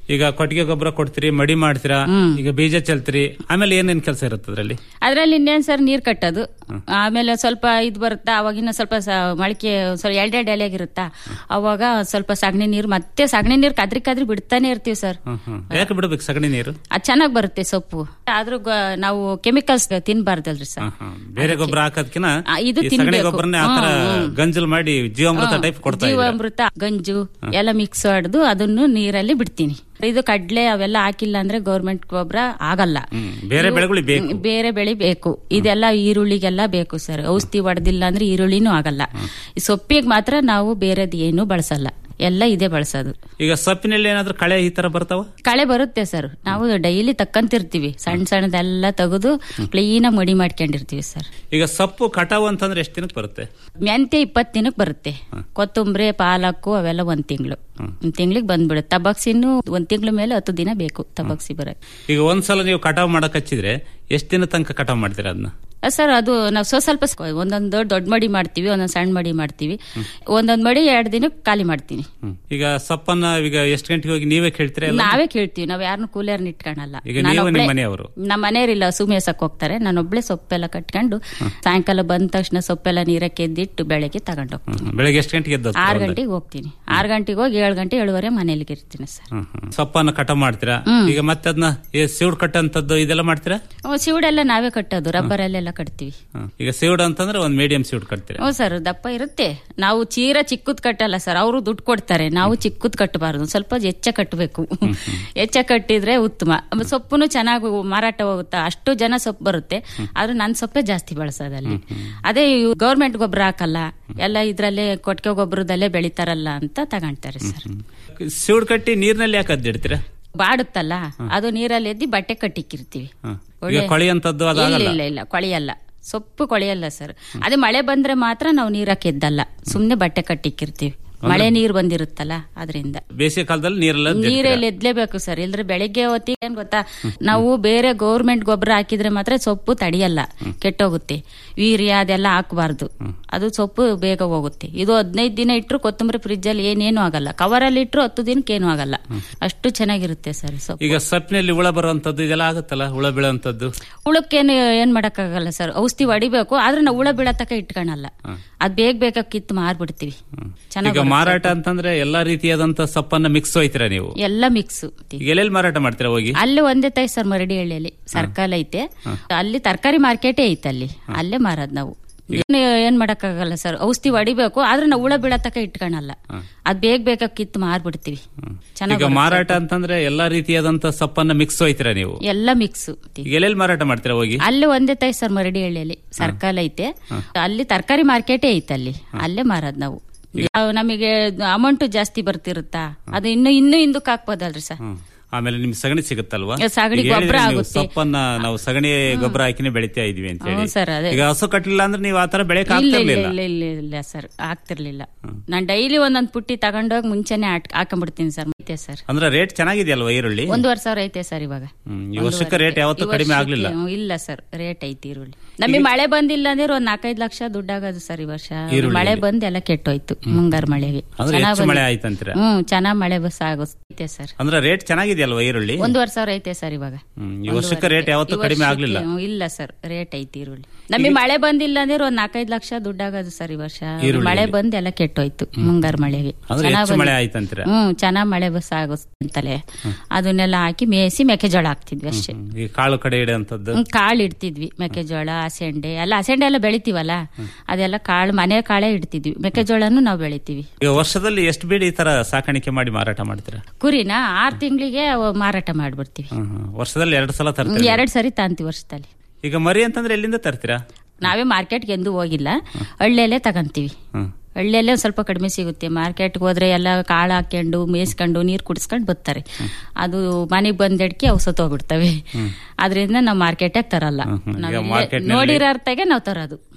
ಈಗ ಕೊಟ್ಟಿಗೆ ಗೊಬ್ಬರ ಕೊಡ್ತೀರಿ ಮಡಿ ಮಾಡ್ತೀರಾ ಈಗ ಬೀಜ ಚೆಲ್ತೀರಿ ಆಮೇಲೆ ಏನೇನ್ ಕೆಲಸ ಇರುತ್ತೆ ಅದ್ರಲ್ಲಿ ಅದ್ರಲ್ಲಿ ಇನ್ನೇನ್ ಸರ್ ನೀರ್ ಕಟ್ಟೋದು ಆಮೇಲೆ ಸ್ವಲ್ಪ ಇದು ಬರುತ್ತಾ ಅವಾಗಿನ ಸ್ವಲ್ಪ ಸ- ಮೊಳಕೆ ಸ್ವಲ್ಪ ಎರಡೆರಡು ಎಲೆಗಿರುತ್ತಾ ಅವಾಗ ಸ್ವಲ್ಪ ಸಗಣಿ ನೀರು ಮತ್ತೆ ಸಗಣಿ ನೀರು ಕದ್ರಿ ಕದ್ರಿ ಬಿಡ್ತಾನೆ ಇರ್ತೀವಿ ಸರ್ ಹ್ಮ್, ಹ್ಮ್. ಯಾಕೆ ಬಿಡ್ಬೇಕು ಸಗಣಿ ನೀರು ಅದ್ ಚೆನ್ನಾಗ್ ಬರುತ್ತೆ ಸೊಪ್ಪು ಆದ್ರೂ ಗ- ನಾವು ಕೆಮಿಕಲ್ಸ್ ತಿನ್ಬಾರ್ದಲ್ರಿ ಸರ್ ಹ್ಮ್, ಹ್ಮ್. ಬೇರೆ ಗೊಬ್ಬರ ಹಾಕೋದ್ಕಿನ ಆ, ಇದು ಈ ಸಗಣಿ ತಿನ್ಬೇಕು. ಗೊಬ್ಬರನೇ ಆತರ ಹ್ಮ್, ಹ್ಮ್. ಗಂಜಲ್ ಮಾಡಿ ಜೀವಾಮೃತ ಟೈಪ್ ಕೊಡ್ತಾ ಇದ್ದೀರಾ ಜೀವಾಮೃತ ಗಂಜು ಎಲ್ಲ ಮಿಕ್ಸ್ ಹೊಡೆದು ಅದನ್ನು ನೀರಲ್ಲಿ ಬಿಡ್ತೀನಿ ಇದು ಕಡ್ಲೆ ಅವೆಲ್ಲ ಹಾಕಿಲ್ಲ ಅಂದ್ರೆ ಗೌರ್ಮೆಂಟ್ ಗೊಬ್ಬರ ಆಗಲ್ಲ ಹ್ಮ್. ಬೇರೆ ಇವು- ಬೆಳೆಗಳಿಗೆ ಬೇಕು. ಹ್ಮ್, ಬೇರೆ ಬೆಳೆ ಬೇಕು ಇದೆಲ್ಲ ಈರುಳ್ಳಿಗೆಲ್ಲ ಬೇಕು ಸರ್ ಔಷಧಿ ಹೊಡೆದಿಲ್ಲ ಅಂದ್ರೆ ಈರುಳ್ಳಿನೂ ಆಗಲ್ಲ ಈ ಸೊಪ್ಪಿಗೆ ಮಾತ್ರ ನಾವು ಬೇರೆದ್ ಏನು ಬಳಸಲ್ಲ ಎಲ್ಲ ಇದೇ ಬಳಸೋದು ಈಗ ಸೊಪ್ಪಿನಲ್ಲಿ ಏನಾದ್ರೂ ಕಳೆ ಈ ತರ ಬರ್ತಾವ ಕಳೆ ಬರುತ್ತೆ ಸರ್ ನಾವು ಡೈಲಿ ತಕ್ಕಂತಿರ್ತೀವಿ ಸಣ್ಣ ಸಣ್ಣದೆಲ್ಲ ತೆಗೆದು ಕ್ಲೀನಾಗಿ ಮಡಿ ಮಾಡ್ಕೊಂಡಿರ್ತೀವಿ ಸರ್ ಈಗ ಸೊಪ್ಪು ಕಟಾವು ಅಂತಂದ್ರೆ ಎಷ್ಟು ದಿನಕ್ಕೆ ಬರುತ್ತೆ ಮೆಂತ್ಯ ಇಪ್ಪತ್ತು ದಿನಕ್ಕೆ ಬರುತ್ತೆ ಕೊತ್ತಂಬರಿ ಪಾಲಕ್ಕು ಅವೆಲ್ಲ ಒಂದ್ ತಿಂಗಳು ಒಂದ್ ತಿಂಗಳಿಗೆ ಬಂದ್ಬಿಡುತ್ತೆ ತಬಕ್ಸಿನೂ ಒಂದ್ ತಿಂಗಳ ಮೇಲೆ ಹತ್ತು ದಿನ ಬೇಕು ತಬಕ್ಸಿ ಬರಕ್ಕೆ ಈಗ ಒಂದ್ಸಲ ನೀವು ಕಟಾವ್ ಮಾಡಕ್ ಹಚ್ಚಿದ್ರೆ ಎಷ್ಟು ದಿನ ತನಕ ಕಟಾವ್ ಮಾಡ್ತೀರಾ ಅದನ್ನ ಅಹ್ ಸರ್ ಅದು ನಾವು ಸ್ವ ಸ್ವಲ್ಪ ಸ್- ಒಂದೊಂದ್ ದೊಡ್ಡ ದೊಡ್ಡ ಮಡಿ ಮಾಡ್ತೀವಿ ಒಂದೊಂದ್ ಸಣ್ಣ ಮಡಿ ಮಾಡ್ತೀವಿ ಒಂದೊಂದ್ ಮಡಿ ಎರಡು ದಿನಕ್ಕೆ ಖಾಲಿ ಮಾಡ್ತೀನಿ ಈಗ ಸೊಪ್ಪನ್ನ ಈಗ ಎಷ್ಟು ಗಂಟೆಗೆ ಹೋಗಿ ನೀವೇ ಕೇಳ್ತೀರಾ ಎಲ್ಲ ನಾವೇ ಕೇಳ್ತೀವಿ ನಾವ್ ಯಾರನ್ನು ಕೂಲಿಯರ್ನ ಇಟ್ಕೊಳಲ್ಲ ಈಗ ನೀವು ನಾನೊಬ್ಳೇ- ನಿಮ್ಮ ಮನೆಯವರು ನಮ್ಮ ಮನೆಯವರಿಲ್ಲ ಸುಮೇಸಕ್ ಹೋಗ್ತಾರೆ ನಾನೊಬ್ಳೆ ಸೊಪ್ಪೆಲ್ಲ ಕಟ್ಕೊಂಡು ಸಾಯಂಕಾಲ ಬಂದ ತಕ್ಷಣ ಸೊಪ್ಪೆಲ್ಲ ನೀರಕ್ಕೆ ಎದ್ದಿಟ್ಟು ಬೆಳಗ್ಗೆ ತಗೊಂಡು ಹೋಗ್ತೀನಿ ಹ್ಮ್. ಬೆಳಗ್ಗೆ ಎಷ್ಟು ಗಂಟೆಗೆ ಎದ್ದು ಆರು ಗಂಟೆಗೆ ಹೋಗ್ತೀನಿ ಆರು ಗಂಟೆಗೆ ಹೋಗಿ ಏಳು ಗಂಟೆ ಏಳುವರೆ ಮನೇಲಿಗೆ ಇರ್ತೀನಿ ಸರ್ ಸೊಪ್ಪನ್ನ ಕಟಾವ್ ಮಾಡ್ತೀರಾ ಈಗ ಮತ್ತೆ ಅದನ್ನ ಸಿವುಡ್ ಕಟ್ಟಂತದ್ದು ಇದೆಲ್ಲ ಮಾಡ್ತೀರಾ ಹ್ಞೂ ಸಿವುಡೆಲ್ಲ ನಾವೇ ಕಟ್ಟೋದು ರಬ್ಬರಲ್ಲೆಲ್ಲ ಕಟ್ತೀವಿ ಹ್ಮ್. ಈಗ ಸಿವುಡ್ ಅಂತಂದ್ರೆ ಒಂದ್ ಮೀಡಿಯಂ ಸಿವುಡ್ ಕಟ್ತೀರಾ ಹ್ಞೂ ಸರ್ ದಪ್ಪ ಇರುತ್ತೆ ನಾವು ಚೀರ ಚಿಕ್ಕದ್ ಕಟ್ಟಲ್ಲ ಸರ್ ಅವರು ದುಡ್ಡು ಕೊಡ್ತಾರೆ ನಾವು ಚಿಕ್ಕದ್ ಕಟ್ಟಬಾರ್ದು ಸ್ವಲ್ಪ ಹೆಚ್ಚ ಕಟ್ಟಬೇಕು ಹೆಚ್ಚ ಕಟ್ಟಿದ್ರೆ ಉತ್ತಮ ಆಮೇಲೆ ಸೊಪ್ಪುನು ಚೆನ್ನಾಗಿ ಮಾರಾಟ ಹೋಗುತ್ತಾ ಅಷ್ಟು ಜನ ಸೊಪ್ಪು ಬರುತ್ತೆ ಆದ್ರೆ ನನ್ನ ಸೊಪ್ಪೆ ಜಾಸ್ತಿ ಬಳಸೋದಲ್ಲಿ ಅದೇ ಗೌರ್ಮೆಂಟ್ ಗೊಬ್ಬರ ಹಾಕಲ್ಲ ಎಲ್ಲ ಇದ್ರಲ್ಲೇ ಕೊಟ್ಟಿಗೆ ಗೊಬ್ಬರದಲ್ಲೇ ಬೆಳಿತಾರಲ್ಲ ಅಂತ ತಗೊಂತಾರೆ ಸರ್ ಸಿವುಡ್ ಕಟ್ಟಿ ನೀರ್ನಲ್ಲಿ ಯಾಕೆ ಅದ್ದಿಡ್ತೀರಾ ಬಾಡುತ್ತಲ್ಲ ಅದು ನೀರಲ್ಲಿ ಎದ್ದಿ ಬಟ್ಟೆ ಕಟ್ಟಿಕ್ಕಿರ್ತೀವಿ ಹ್ಮ್. ಈಗ ಒಳ್ಳೆ- ಕೊಳೆಯಂತದ್ದು ಇಲ್ಲ ಅದಾಗಲ್ಲ ಇಲ್ಲ ಇಲ್ಲ ಕೊಳೆಯಲ್ಲ ಸೊಪ್ಪು ಕೊಳೆಯಲ್ಲ ಸರ್ ಅದೇ ಮಳೆ ಬಂದ್ರೆ ಮಾತ್ರ ನಾವು ನೀರಕ್ಕೆ ಎದ್ದಲ್ಲ ಸುಮ್ನೆ ಬಟ್ಟೆ ಕಟ್ಟಿಕ್ಕಿರ್ತೀವಿ ಮಳೆ ನೀರು ಬಂದಿರುತ್ತಲ್ಲ ಅದರಿಂದ ಬೇಸಿಗೆ ಕಾಲದಲ್ಲಿ ನೀರೆಲ್ಲ ಅದ್ದಿಡ್ತೀರಾ? ನೀರಲ್ಲಿ ಎದ್ಲೇಬೇಕು ಸರ್ ಇಲ್ದ್ರೆ ಬೆಳಿಗ್ಗೆ ಹೊತ್ತಿಗೆ ಏನ್ ಗೊತ್ತಾ ನಾವು ಬೇರೆ ಗೌರ್ಮೆಂಟ್ ಗೊಬ್ಬರ ಹಾಕಿದ್ರೆ ಮಾತ್ರ ಸೊಪ್ಪು ತಡಿಯಲ್ಲ ಕೆಟ್ಟೋಗುತ್ತೆ ವೀರ್ಯ ಅದೆಲ್ಲ ಹಾಕಬಾರ್ದು ಅದು ಸೊಪ್ಪು ಬೇಗ ಹೋಗುತ್ತೆ ಇದು ಹದಿನೈದು ದಿನ ಇಟ್ಟರು ಕೊತ್ತಂಬರಿ ಫ್ರಿಜ್ ಅಲ್ಲಿ ಏನೇನು ಆಗಲ್ಲ ಕವರಲ್ಲಿ ಇಟ್ಟರು ಹತ್ತು ದಿನಕ್ಕೆ ಏನು ಆಗಲ್ಲ ಅಷ್ಟು ಚೆನ್ನಾಗಿರುತ್ತೆ ಸರ್ ಈ ಸೊಪ್ಪು ಈಗ ಸೊಪ್ಪಿನಲ್ಲಿ ಹುಳ ಬರುವಂತದ್ದು ಇದೆಲ್ಲ ಆಗುತ್ತಲ್ಲ ಹುಳ ಬೀಳುವಂತದ್ದು ಹುಳಕ್ಕೇನು ಏನ್ ಮಾಡಕ್ಕಾಗಲ್ಲ ಸರ್ ಔಷಧಿ ಹೊಡಿಬೇಕು ಆದ್ರೆ ನಾವು ಹುಳ ಬೀಳತಕ್ಕ ಇಟ್ಕೊಳಲ್ಲ ಅದ್ ಬೇಗ ಬೇಗ ಕಿತ್ತು ಮಾರ್ಬಿಡ್ತೀವಿ ಈಗ ಚೆನ್ನಾಗಿ ಮಾರಾಟ ಅಂತಂದ್ರೆ ಎಲ್ಲಾ ರೀತಿಯಾದಂತ ಸೊಪ್ಪನ್ನ ಮಿಕ್ಸ್ ಹೋಯ್ತೀರಾ ನೀವು ಎಲ್ಲ ಮಿಕ್ಸ್ ಈಗ ಎಲ್ಲೆಲ್ಲಿ ಮಾರಾಟ ಮಾಡ್ತೀರಾ ಹೋಗಿ ಅಲ್ಲಿ ಒಂದೇ ತಾಯಿ ಸರ್ ಮರಡಿಹಳ್ಳಿಯಲ್ಲಿ ಸರ್ಕಲ್ ಐತೆ ಅಲ್ಲಿ ತರಕಾರಿ ಮಾರ್ಕೆಟೇ ಐತೆ ಅಲ್ಲಿ ಅಲ್ಲೇ ಮಾರೋದ್ ನಾವು ಏನು ಏನ್ ಮಾಡಕ್ಕಾಗಲ್ಲ ಸರ್ ಔಷಧಿ ಹೊಡಿಬೇಕು ಆದ್ರೆ ನಾವು ಹುಳ ಬೀಳತಕ್ಕ ಇಟ್ಕೊಳಲ್ಲ ಅದ್ ಬೇಗ ಬೇಗ ಕಿತ್ತು ಮಾರ್ಬಿಡ್ತೀವಿ ಚೆನ್ನಾಗಿ ಈಗ ಮಾರಾಟ ಅಂತಂದ್ರೆ ಎಲ್ಲಾ ರೀತಿಯಾದಂತ ಸೊಪ್ಪನ್ನ ಮಿಕ್ಸ್ ಹೋಯ್ತೀರಾ ನೀವು ಎಲ್ಲ ಮಿಕ್ಸ್ ಈಗ ಎಲ್ಲೆಲ್ಲಿ ಮಾರಾಟ ಮಾಡ್ತೀರಾ ಹೋಗಿ ಅಲ್ಲಿ ಒಂದೇ ತಾಯಿ ಸರ್ ಮರಡಿಹಳ್ಳಿಯಲ್ಲಿ ಸರ್ಕಲ್ ಐತೆ ಅಲ್ಲಿ ತರಕಾರಿ ಮಾರ್ಕೆಟೇ ಐತೆ ಅಲ್ಲಿ ಅಲ್ಲೇ ಮಾರೋದ್ ನಾವು ನಾವು ನಮಗೆ ಅಮೌಂಟ್ ಜಾಸ್ತಿ ಬರ್ತಿರುತ್ತಾ ಅದು ಇನ್ನು ಇನ್ನು ಹಿಂದಕ್ಕೆ ಹಾಕ್ಬೋದಲ್ರಿ ಸರ್ ಹ್ಮ್. ಆಮೇಲೆ ನಿಮ್ ಸಗಣಿ ಸಿಗುತ್ತಲ್ವಾ ಸಗಣಿ ಈಗ ಹೇಳಿದ್ರೆ ಗೊಬ್ಬರ ನೀವು ಆಗುತ್ತೆ. ಸೊಪ್ಪನ್ನ ನಾವು ಸಗಣಿ ಗೊಬ್ಬರ ಹಾಕಿನೇ ಬೆಳಿತಾ ಇದೀವಿ ಅಂತ ಹೇಳಿ ಹ್ಞೂ ಸರ್, ಅದೇ. ಈಗ ಹಸು ಕಟ್ಟಲಿಲ್ಲ ಅಂದ್ರೆ ನೀವು ಆತರ ಬೆಳೆಯಕ್ ಇಲ್ಲ ಇಲ್ಲ ಆಗ್ತಿರ್ಲಿಲ್ಲ ಇಲ್ಲ ಇಲ್ಲ ಇಲ್ಲ ಸರ್ ಆಗ್ತಿರ್ಲಿಲ್ಲ ನಾನ್ ಡೈಲಿ ಒಂದೊಂದ್ ಪುಟ್ಟಿ ತಗೊಂಡೋಗಿ ಮುಂಚೆನೆ ಹಾಕ್- ಹಾಕೊಂಡ್ಬಿಡ್ತೀನಿ ಸರ್ ಐತೆ ಸರ್ ಅಂದ್ರೆ ರೇಟ್ ಚೆನ್ನಾಗಿದೆಯಲ್ವಾ ಈರುಳ್ಳಿ ಒಂದೂವರೆ ಸಾವಿರ ಐತೆ ಸರ್ ಇವಾಗ ಹ್ಮ್. ಈ ವರ್ಷಕ್ಕೆ ರೇಟ್ ಯಾವತ್ತೂ ಈ ಕಡಿಮೆ ವರ್ಷಕ್ಕೆ, ಆಗ್ಲಿಲ್ಲ ಹ್ಮ್, ಇಲ್ಲ ಸರ್ ರೇಟ್ ಐತಿ ಈರುಳ್ಳಿ ನಮಗೆ ಮಳೆ ಬಂದಿಲ್ಲ ಅಂದ್ರೆ ಒಂದ್ ನಾಲ್ಕೈದು ಲಕ್ಷ ದುಡ್ಡಾಗೋದು ಸರ್ ಈ ವರ್ಷ ಈರುಳ್ಳಿಯಲ್ಲಿ. ಮಳೆ ಬಂದ್ ಎಲ್ಲ ಕೆಟ್ಟೋಯ್ತು ಮುಂಗಾರು ಮಳೆಗೆ ಅಂದ್ರೆ ಚೆನ್ನಾಗ್ ಹೆಚ್ಚು ಮಳೆ ಬಂದಿದೆ. ಆಯ್ತಂತೀರ ಹ್ಮ್ ಚೆನ್ನಾಗ್ ಮಳೆ ಬಸ್ ಆಗುತ್ತೆ ಸರ್ ಅಂದ್ರೆ ರೇಟ್ ಚೆನ್ನಾಗಿದೆಯಲ್ವಾ ಈರುಳ್ಳಿ ಒಂದೂವರೆ ಸಾವಿರ ಐತೆ ಸರ್ ಇವಾಗ ಹ್ಮ್. ಈ ಒಂದೂವರೆ ವರ್ಷಕ್ಕೆ ರೇಟ್ ಯಾವತ್ತೂ ಈ ಕಡಿಮೆ ವರ್ಷಕ್ಕೆ, ಆಗ್ಲಿಲ್ಲ ಹ್ಮ್, ಇಲ್ಲ ಸರ್ ರೇಟ್ ಐತಿ ಈರುಳ್ಳಿ ನಮಗೆ ಮಳೆ ಬಂದಿಲ್ಲ ಅಂದ್ರೆ ಒಂದ್ ನಾಲ್ಕೈದು ಲಕ್ಷ ದುಡ್ಡಾಗೋದು ಸರ್ ಈ ವರ್ಷ ಈರುಳ್ಳಿಯಲ್ಲಿ. ಮಳೆ ಬಂದ್ ಎಲ್ಲ ಕೆಟ್ಟೋಯ್ತು ಮುಂಗಾರು ಮಳೆಗೆ ಅಂದ್ರೆ ಚೆನ್ನಾಗ್ ಹೆಚ್ಚು ಮಳೆ ಬಂದಿದೆ. ಆಯ್ತಂತೀರ ಹ್ಮ್ ಚೆನ್ನಾಗ್ ಮಳೆ ಬಸ್ ಆಗುತ್ತಂತಲೇ ಅದನ್ನೆಲ್ಲ ಹಾಕಿ ಮೇಯಿಸಿ ಮೆಕ್ಕೆಜೋಳ ಹಾಕ್ತಿದ್ವಿ ಅಷ್ಟೇ ಹ್ಮ್. ಈ ಕಾಳು ಕಡೆ ಇಡುವಂತದ್ದು ಹ್ಮ್, ಕಾಳು ಇಡ್ತಿದ್ವಿ ಮೆಕ್ಕೆಜೋಳ ಹಸೆಂಡೆ ಎಲ್ಲ ಹಸೆಂಡೆ ಎಲ್ಲ ಬೆಳಿತೀವಲ್ಲ ಅದೆಲ್ಲ ಕಾಳು ಮನೆ ಕಾಳೇ ಇಡ್ತಿದ್ವಿ ಮೆಕ್ಕೆಜೋಳನು ನಾವು ಬೆಳಿತೀವಿ ಈಗ ವರ್ಷದಲ್ಲಿ ಎಷ್ಟು ಬೇಡಿ ಈ ತರ ಸಾಕಾಣಿಕೆ ಮಾಡಿ ಮಾರಾಟ ಮಾಡ್ತೀರಾ ಕುರಿನ ಆರ್ ತಿಂಗಳಿಗೆ ಮಾರಾಟ ಮಾಡ್ಬಿಡ್ತೀವಿ ಹ್ಮ್, ಹ್ಮ್. ವರ್ಷದಲ್ಲಿ ಎರಡು ಸಲ ತರ್ತೀರಾ ಎರಡ್ ಸರಿ ತಾಂತೀವಿ ವರ್ಷದಲ್ಲಿ ಈಗ ಮರಿ ಅಂತಂದ್ರೆ ಎಲ್ಲಿಂದ ತರ್ತೀರಾ ನಾವೇ ಮಾರ್ಕೆಟ್ಗೆ ಎಂದೂ ಹೋಗಿಲ್ಲ ಹಳ್ಳಿಯಲ್ಲೇ ತಗಂತೀವಿ ಹ್ಮ್. ಹಳ್ಳಿಯಲ್ಲೇ ಒಂದ್ ಸ್ವಲ್ಪ ಕಡಿಮೆ ಸಿಗುತ್ತೆ ಮಾರ್ಕೆಟ್ಗೆ ಹೋದ್ರೆ ಎಲ್ಲ ಕಾಳು ಹಾಕೊಂಡು ಮೇಯಿಸ್ಕೊಂಡು ನೀರು ಕುಡಿಸ್ಕೊಂಡು ಬರ್ತಾರೆ ಅದು ಮನೆಗೆ ಬಂದೆಡ್ಕೆ ಅವು ಸತ್ತೋಗ್ಬಿಡ್ತವೆ ಅದರಿಂದ ನಾವು ಮಾರ್ಕೆಟಾಗ ತರಲ್ಲ ಹ್ಮ್. ಈಗ ನಾವ್ ಇಲ್ಲೇ market ನಲ್ಲಿ- ನೋಡಿರೋ ಅರ್ಥಗೆ ನಾವು ತರೋದು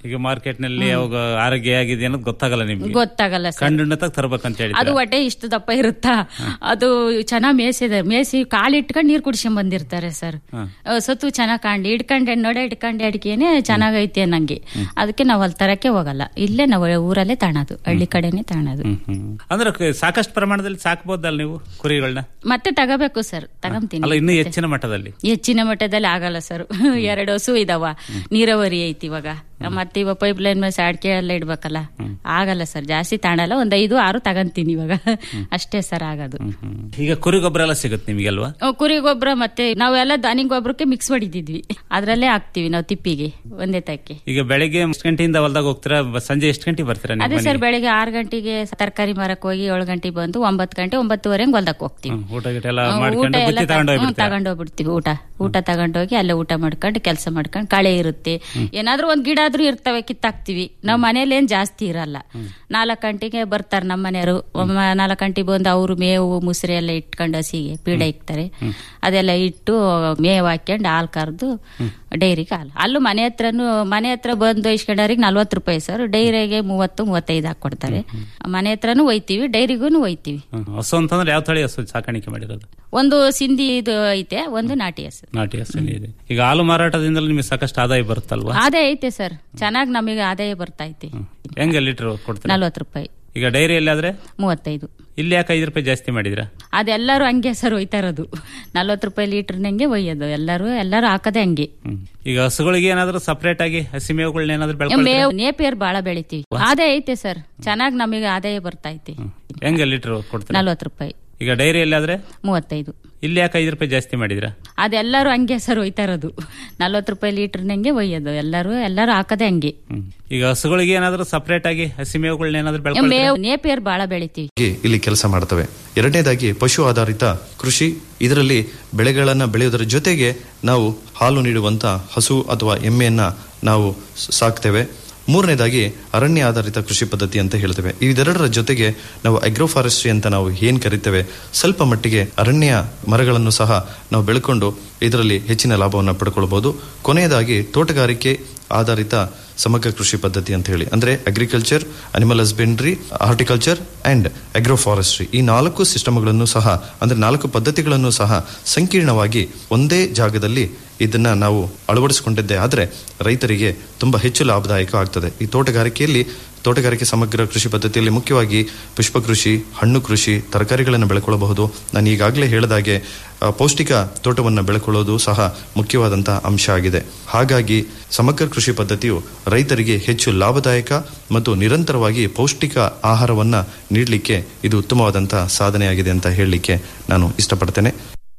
ಈಗ ಮಾರ್ಕೆಟ್ ನಲ್ಲಿ ಅವಾಗ ಆರೋಗ್ಯ ಆಗಿದೆ ಅನ್ನೋದು ಗೊತ್ತಾಗಲ್ಲ ನಿಮ್ಗೆ ಗೊತ್ತಾಗಲ್ಲ ಸರ್ ಕಂಡುಣ್ಣತಾಗ ತರ್ಬೇಕಂತ ಹೇಳಿ ಅದು ಹೊಟ್ಟೆ ಇಷ್ಟು ದಪ್ಪ ಇರುತ್ತಾ ಅದು ಚೆನ್ನಾಗ್ ಮೇಸಿದೆ ಮೇಸಿ ಕಾಲ್ ಇಟ್ಕೊಂಡು ನೀರ್ ಕುಡ್ಸ್ಕೊಂಡ್ ಬಂದಿರ್ತಾರೆ ಸರ್ ಅಹ್, ಸತ್ತು ಚೆನ್ನಾಗ್ ಕಾಂಡಿ ಇಟ್ಕೊಂಡೆ ನಡೆ ಇಟ್ಕೊಂಡೆ ಅಡಿಕೆನೆ ಚೆನ್ನಾಗೈತೆ ನಂಗೆ ಅದಕ್ಕೆ ನಾವು ಅಲ್ಲಿ ತರಕ್ಕೆ ಹೋಗಲ್ಲ ಇಲ್ಲೇ ನಾವು ಊರಲ್ಲೇ ತಾಣದು ಹಳ್ಳಿ ಕಡೆನೆ ತಾಣದು ಹ್ಮ್, ಹ್ಮ್. ಅಂದ್ರೆ ಕ- ಸಾಕಷ್ಟು ಪ್ರಮಾಣದಲ್ಲಿ ಸಾಕ್ಬೋದಲ್ಲ ನೀವು ಕುರಿಗಳನ್ನ ಮತ್ತೆ ತಗೋಬೇಕು ಸರ್ ತಗೊಂತೀನಿ ಅಲ್ಲ ಇನ್ನೂ ಹೆಚ್ಚಿನ ಮಟ್ಟದಲ್ಲಿ ಹೆಚ್ಚಿನ ಮಟ್ಟದಲ್ಲಿ ಆಗಲ್ಲ ಸರ್ ಎರಡು ಹಸು ಇದಾವ ನೀರಾವರಿ ಐತಿ ಇವಾಗ ಮತ್ತೆ ಇವಾಗ ಪೈಪ್ ಲೈನ್ ಮೇಲೆ ಅಡಿಕೆ ಎಲ್ಲ ಇಡ್ಬೇಕಲ್ಲ ಆಗಲ್ಲ ಸರ್ ಜಾಸ್ತಿ ತಾಣಲ್ಲ ಒಂದ್ ಐದು ಆರು ತಗಂತೀನಿ ಇವಾಗ ಅಷ್ಟೇ ಸರ್ ಆಗೋದು ಈಗ ಕುರಿ ಗೊಬ್ಬರ ಎಲ್ಲ ಸಿಗುತ್ತೆ ನಿಮಗೆಲ್ವಾ ಅಹ್, ಕುರಿ ಗೊಬ್ಬರ ಮತ್ತೆ ನಾವೆಲ್ಲ ದಾನಿ ಗೊಬ್ಬರಕ್ಕೆ ಮಿಕ್ಸ್ ಮಾಡಿದ್ವಿ ಅದ್ರಲ್ಲೇ ಹಾಕ್ತಿವಿ ನಾವು ತಿಪ್ಪಿಗೆ ಒಂದೇ ತಕ್ಕೆ ಈಗ ಬೆಳಗ್ಗೆ ಎಷ್ಟು ಗಂಟೆಯಿಂದ ಹೊಲ್ದಾಗ ಹೋಗ್ತೀರಾ ಬ- ಸಂಜೆ ಎಷ್ಟು ಗಂಟೆಗೆ ಬರ್ತೀರಾ ನಿಮ್ಮ ಅದೇ ಸರ್ ಮನೆಗೆ? ಬೆಳಿಗ್ಗೆ ಆರು ಗಂಟೆಗೆ ತರಕಾರಿ ಮಾರಕ್ ಹೋಗಿ ಏಳು ಗಂಟೆಗೆ ಬಂದು ಒಂಬತ್ತು ಗಂಟೆ ಒಂಬತ್ತುವರೆಗೆ ಹೊಲ್ದಕ್ ಹೋಗ್ತೀವಿ ಹ್ಮ್, ಊಟ ಗಿಟ ಎಲ್ಲ ಹ್ಮ್, ಊಟ ಮಾಡ್ಕೊಂಡು ಎಲ್ಲ ಬುತ್ತಿ ತಗೊಂಡು ಹ್ಮ್, ಹೋಗ್ಬಿಡ್ತೀರಾ ತಗೊಂಡೋಗ್ಬಿಡ್ತೀವಿ ಊಟ ಊಟ ತಗೊಂಡೋಗಿ ಅಲ್ಲೇ ಊಟ ಮಾಡ್ಕೊಂಡು ಕೆಲಸ ಮಾಡ್ಕೊಂಡು ಕಳೆ ಇರುತ್ತೆ ಏನಾದ್ರೂ ಒಂದ್ ಗಿಡ ಆದ್ರೂ ಇರ್ತವೆ ಕಿತ್ತಾಕ್ತಿವಿ ನಾವ್ ಮನೇಲಿ ಏನ್ ಜಾಸ್ತಿ ಇರಲ್ಲ ನಾಲ್ಕು ಗಂಟೆಗೆ ಬರ್ತಾರೆ ನಮ್ಮ ಮನೆಯವರು ನಾಲ್ಕು ಗಂಟೆಗೆ ಬಂದು ಅವರು ಮೇವು ಮುಸ್ರೆ ಎಲ್ಲ ಇಟ್ಕೊಂಡು ಹಸಿಗೆ ಪೀಡೆ ಇಕ್ತಾರೆ ಅದೆಲ್ಲ ಇಟ್ಟು ಮೇವು ಹಾಕ್ಯಂಡು ಹಾಲು ಕರೆದು ಡೈರಿಗೆ ಹಾಲು ಅಲ್ಲೂ ಮನೆ ಹತ್ರನು ಮನೆ ಹತ್ರ ಬಂದು ಇಸ್ಕೊಂಡವ್ರಿಗೆ ನಲ್ವತ್ತು ರೂಪಾಯಿ ಸರ್ ಡೈರಿಗೆ ಮೂವತ್ತು ಮೂವತ್ತೈದು ಹಾಕೊಡ್ತಾರೆ ಮನೆ ಹತ್ರನೂ ಒಯ್ತೀವಿ ಡೈರಿಗೂ ಒಯ್ತೀವಿ ಹ್ಮ್. ಹಸು ಅಂತಂದ್ರೆ ಯಾವ ತಳಿ ಹಸು ಸಾಕಾಣಿಕೆ ಮಾಡಿರೋದು ಒಂದು ಸಿಂಧಿ ಇದು ಐತೆ ಒಂದು ನಾಟಿ ಹಸು ನಾಟಿ ಹಸುನೇ ಇದೆ ಈಗ ಹಾಲು ಮಾರಾಟದಿಂದಲೂ ನಿಮಗೆ ಸಾಕಷ್ಟು ಆದಾಯ ಬರುತ್ತಲ್ವಾ ಆದಾಯ ಐತೆ ಸರ್ ಚೆನ್ನಾಗಿ ನಮಗೆ ಆದಾಯ ಬರ್ತಾ ಐತೆ ಹೆಂಗೆ ಲೀಟರ್ ಕೊಡ್ತೀರಾ ನಲ್ವತ್ತು ರೂಪಾಯಿ ಈಗ ಡೈರಿಯಲ್ಲಿ ಆದ್ರೆ ಮೂವತ್ತೈದು ಇಲ್ಲಿ ಯಾಕೆ ಐದು ರೂಪಾಯಿ ಜಾಸ್ತಿ ಮಾಡಿದ್ರಾ ಅದೆಲ್ಲರೂ ಹಂಗೆ ಸರ್ ಒಯ್ತಾ ಇರೋದು ನಲ್ವತ್ತು ರೂಪಾಯಿ ಲೀಟರ್ನಂಗೆ ಒಯ್ಯೋದು ಎಲ್ಲರೂ ಎಲ್ಲರೂ ಹಾಕದೆ ಹಂಗೆ ಹ್ಮ್. ಈಗ ಹಸುಗಳಿಗೆ ಏನಾದ್ರು ಸಪರೇಟ್ ಆಗಿ ಹಸಿ ಮೇವುಗಳನ್ನ ಏನಾದ್ರು ಬೆಳ್ಕೊಳ್ತೀರಾ ಮೇವು ನೇಪಿಯರ್ ಬಾಳ ಬೆಳಿತೀವಿ ಆದಾಯ ಐತೆ ಸರ್ ಚೆನ್ನಾಗಿ ನಮಗೆ ಆದಾಯ ಬರ್ತಾ ಐತೆ ಹೆಂಗೆ ಲೀಟರ್ ಕೊಡ್ತೀರಾ ನಲ್ವತ್ತು ರೂಪಾಯಿ ಈಗ ಡೈರಿಯಲ್ಲಿ ಆದ್ರೆ ಮೂವತ್ತೈದು ಇಲ್ಲಿ ಯಾಕೆ ಐದು ರೂಪಾಯಿ ಜಾಸ್ತಿ ಮಾಡಿದ್ರಾ ಅದೆಲ್ಲರೂ ಹಂಗೆ ಸರ್ ಒಯ್ತಾ ಇರೋದು ನಲ್ವತ್ತು ರೂಪಾಯಿ ಲೀಟರ್ನಂಗೆ ಒಯ್ಯೋದು ಎಲ್ಲರೂ ಎಲ್ಲರೂ ಹಾಕದೆ ಹಂಗೆ ಹ್ಮ್. ಈಗ ಹಸುಗಳಿಗೆ ಏನಾದ್ರು ಸಪರೇಟ್ ಆಗಿ ಹಸಿ ಮೇವುಗಳನ್ನ ಏನಾದ್ರು ಬೆಳ್ಕೊಳ್ತೀರಾ ಮೇವು ನೇಪಿಯರ್ ಬಾಳ ಬೆಳಿತೀವಿ ಗೆ ಇಲ್ಲಿ ಕೆಲಸ ಮಾಡ್ತವೆ ಎರಡನೇದಾಗಿ ಪಶು ಆಧಾರಿತ ಕೃಷಿ ಇದರಲ್ಲಿ ಬೆಳೆಗಳನ್ನು ಬೆಳೆಯೋದರ ಜೊತೆಗೆ ನಾವು ಹಾಲು ನೀಡುವಂತ ಹಸು ಅಥವಾ ಎಮ್ಮೆಯನ್ನ ನಾವು ಸ- ಸಾಕ್ತೇವೆ ಮೂರನೇದಾಗಿ ಅರಣ್ಯ ಆಧಾರಿತ ಕೃಷಿ ಪದ್ಧತಿ ಅಂತ ಹೇಳ್ತೇವೆ ಇದೆರಡರ ಜೊತೆಗೆ ನಾವು ಅಗ್ರೋಫಾರೆಸ್ಟ್ರಿ ಅಂತ ನಾವು ಏನ್ ಕರಿತೇವೆ ಸ್ವಲ್ಪ ಮಟ್ಟಿಗೆ ಅರಣ್ಯ ಮರಗಳನ್ನು ಸಹ ನಾವು ಬೆಳ್ಕೊಂಡು ಇದರಲ್ಲಿ ಹೆಚ್ಚಿನ ಲಾಭವನ್ನು ಪಡ್ಕೊಳ್ಬಹುದು ಕೊನೆಯದಾಗಿ ತೋಟಗಾರಿಕೆ ಆಧಾರಿತ ಸಮಗ್ರ ಕೃಷಿ ಪದ್ಧತಿ ಅಂತ ಹೇಳಿ ಅಂದ್ರೆ agriculture animal husbandry horticulture and agroforestry ಈ ನಾಲ್ಕು ಸಿಸ್ಟಮ್ಗಳನ್ನು ಸಹ ಅಂದ್ರೆ ನಾಲ್ಕು ಪದ್ಧತಿಗಳನ್ನು ಸಹ ಸಂಕೀರ್ಣವಾಗಿ ಒಂದೇ ಜಾಗದಲ್ಲಿ ಇದನ್ನ ನಾವು ಅಳವಡಿಸಿಕೊಂಡಿದ್ದೆ ಆದ್ರೆ ರೈತರಿಗೆ ತುಂಬಾ ಹೆಚ್ಚು ಲಾಭದಾಯಕ ಆಗ್ತದೆ ಈ ತೋಟಗಾರಿಕೆಯಲ್ಲಿ ತೋಟಗಾರಿಕೆ ಸಮಗ್ರ ಕೃಷಿ ಪದ್ಧತಿಯಲ್ಲಿ ಮುಖ್ಯವಾಗಿ ಪುಷ್ಪ ಕೃಷಿ ಹಣ್ಣು ಕೃಷಿ ತರಕಾರಿಗಳನ್ನು ಬೆಳ್ಕೊಳ್ಳಬಹುದು ನಾನು ಈಗಾಗಲೇ ಹೇಳಿದಾಗೆ ಆ, ಪೌಷ್ಟಿಕ ತೋಟವನ್ನು ಬೆಳ್ಕೊಳ್ಳೋದು ಸಹ ಮುಖ್ಯವಾದಂತಹ ಅಂಶ ಆಗಿದೆ ಹಾಗಾಗಿ ಸಮಗ್ರ ಕೃಷಿ ಪದ್ಧತಿಯು ರೈತರಿಗೆ ಹೆಚ್ಚು ಲಾಭದಾಯಕ ಮತ್ತು ನಿರಂತರವಾಗಿ ಪೌಷ್ಟಿಕ ಆಹಾರವನ್ನ ನೀಡಲಿಕ್ಕೆ ಇದು ಉತ್ತಮವಾದಂತಹ ಸಾಧನೆಯಾಗಿದೆ ಅಂತ ಹೇಳಲಿಕ್ಕೆ ನಾನು ಇಷ್ಟಪಡ್ತೇನೆ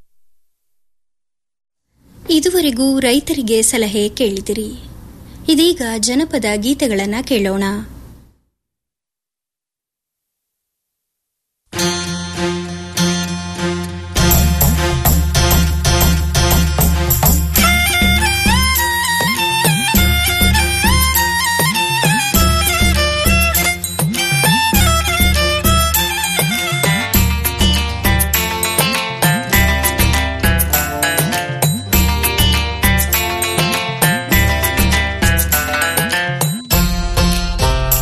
ಇದುವರೆಗೂ ರೈತರಿಗೆ ಸಲಹೆ ಕೇಳಿದಿರಿ ಇದೀಗ ಜನಪದ ಗೀತೆಗಳನ್ನ ಕೇಳೋಣ ಿ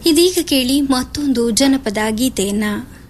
ಇದೀಗ ಕೇಳಿ ಮತ್ತೊಂದು ಜನಪದ ಗೀತೆಯನ್ನ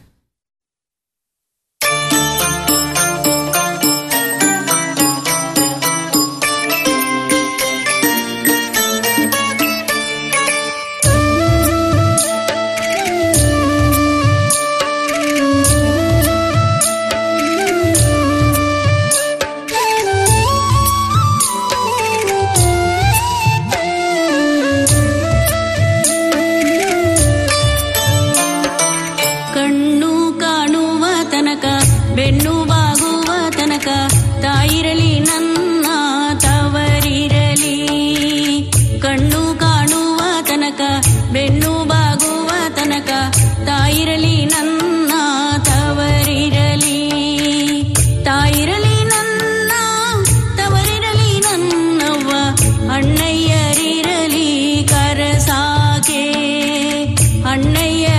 ಕಣ್ಣು ಕಾಣುವ ತನಕ ಬೆನ್ನು ಬಾಗುವ ತನಕ ತಾಯಿರಲಿ ನನ್ನ ತವರಿರಲಿ ಕಣ್ಣು ಕಾಣುವ ತನಕ ಬೆನ್ನು ಬಾಗುವ ತನಕ ತಾಯಿರಲಿ ನನ್ನ ತವರಿರಲಿ ತಾಯಿರಲಿ ನನ್ನ ತವರಿರಲಿ ನನ್ನವ್ವ ಅಣ್ಣಯ್ಯರಿರಲಿ ಕರಸಾಕೆ ಅಣ್ಣಯ್ಯ